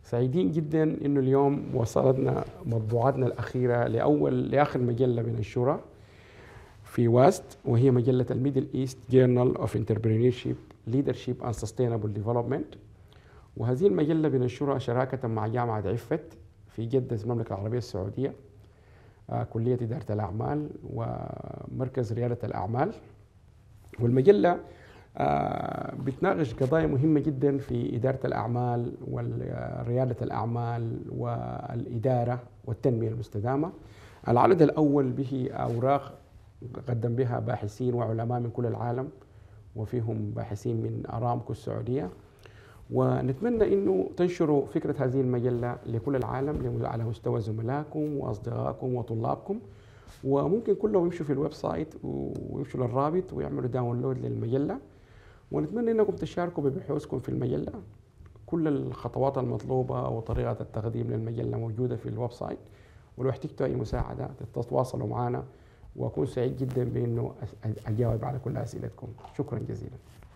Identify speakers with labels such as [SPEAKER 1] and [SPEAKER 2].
[SPEAKER 1] سعيدين جدا انه اليوم وصلتنا مطبوعاتنا الاخيره لاول لاخر مجله من الشورى في واست وهي مجله الميدل ايست جورنال اوف انتربرينورشيب ليدرشيب اند سستينبل ديفلوبمنت وهذه المجله بنشرها شراكه مع جامعه عفت في جده المملكه العربيه السعوديه آه، كليه اداره الاعمال ومركز رياده الاعمال والمجله آه، بتناقش قضايا مهمة جدا في إدارة الأعمال وريادة الأعمال والإدارة والتنمية المستدامة العدد الأول به أوراق قدم بها باحثين وعلماء من كل العالم وفيهم باحثين من أرامكو السعودية ونتمنى انه تنشروا فكره هذه المجله لكل العالم على مستوى زملائكم واصدقائكم وطلابكم وممكن كلهم يمشوا في الويب سايت ويمشوا للرابط ويعملوا داونلود للمجله ونتمنى انكم تشاركوا ببحوثكم في المجله كل الخطوات المطلوبه وطريقه التقديم للمجله موجوده في الويب سايت ولو احتجتوا اي مساعده تتواصلوا معنا واكون سعيد جدا بانه اجاوب على كل اسئلتكم شكرا جزيلا